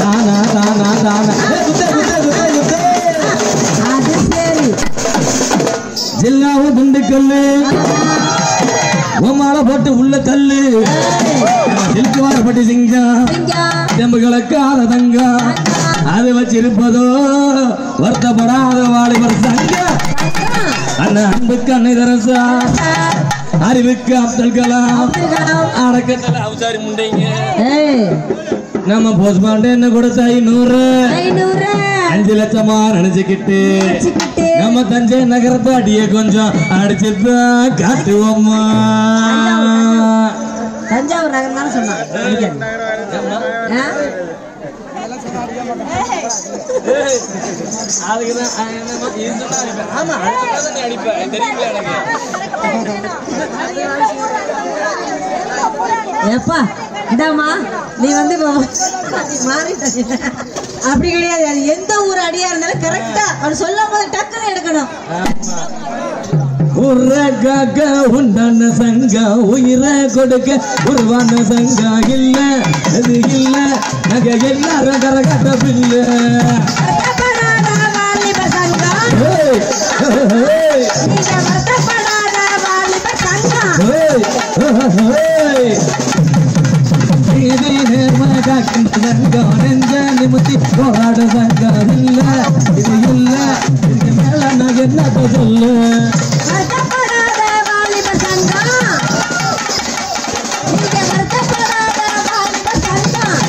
தானா தானா தானா ஏய், குத்து, குத்து, குத்து, குத்து. அது சரி ஜில்லாவும் திண்டுக்கல்லு உமால போட்டு உள்ள தள்ளு சில்க்கு வாரப்பட்டு சிங்கம் சிங்கம் தெம்புகளுக்காத தங்கம் அது வச்சிருப்பதோ வருத்தப்படாத வாலிபர் சங்கம் சங்கம் அண்ணன் அன்புக்கு அன்னை தரசா அறிவுக்கு அப்துல் கலாம் அடக்கத்தில் அவசாரி முண்டைங்க ஏய் நம்ம போஸ்ட்மார்ட்டம் என்ன கொடுத்த ஐநூறு ஐநூறு அஞ்சு லட்சமா நினைச்சுக்கிட்டு வச்சுக்கிட்டு நம்ம தஞ்சை நகரத்தை அடியே கொஞ்சம் அடிச்சுதான் காட்டுவோம்மா தஞ்சாவூர் நகரம் தான் சொன்னான் ஆ? ஆமா அடிப்பேன் தெரியுங்களா எனக்கு ஏப்பா இந்தாம்மா நீ வந்து இப்போ மாறிட்ட அப்படி கிடையாது அது எந்த ஊர் அடியா இருந்தாலும் கரெக்டா அவர் சொல்லும் போது டக்குன்னு எடுக்கணும் உறக்காக உண்டான சங்கா உயிரை கொடுக்க உருவான சங்கா இல்ல அது இல்ல நகை எல்லாரும் கரகாட்ட பில்ல வருத்தப்படாத வாலிப சங்கம் ஏய், ஏய், நீங்க வருத்தப்படாத வாலிப சங்கம் ஏய், ஏய். நீதி நேர்மை காக்கின்ற சங்கம் நெஞ்ச நிமித்தி போராட சங்கம் இல்ல இது இல்ல இதுக்கு மேல நான் என்னத்த சொல்லு வருத்தப்படாத வாலிப சங்கம் நீங்க வருத்தப்படாத வாலிப சங்கம்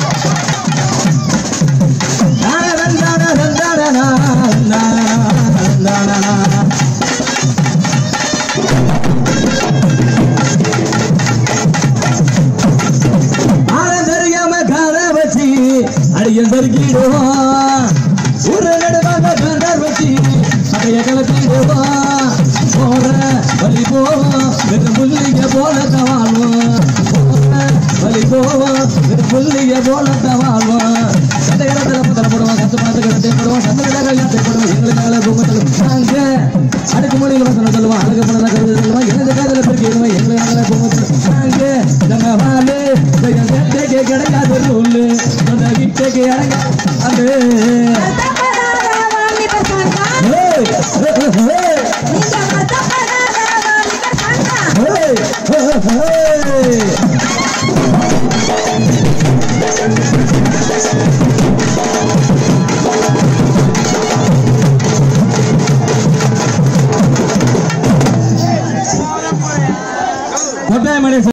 அடியன் தருகிடுவான் ஒரு நடுவாங்க கண்டர் வச்சு அடைய கலத்திடுவான் போற வழி போவோம் வெறும் புள்ளிங்க போல தவாழ்வோம் போற வழி போவோம் வெறும் புள்ளிங்க போல தவாழ்வோம் சண்டை கடத்தில் பத்தல போடுவோம் கத்து பார்த்து கடத்தை போடுவோம் சண்டை கடத்தை போடுவோம் எங்களுக்கு மேலே பூமத்தில் நாங்க அடுக்கு மொழியில் வசனம் சொல்லுவோம் அழகு பணம் கருது சொல்லுவோம் எனக்கு காதல பிரிக்கிறோம் எங்களுக்கு மேலே பூமத்தில் நாங்க நம்ம வாழு கேட்க கிடைக்காத ரூலு அந்த வீட்டுக்கு இறங்க அது வருத்தப்படாத வாலிப சங்கம் ஏய், ஏய், ஏய்.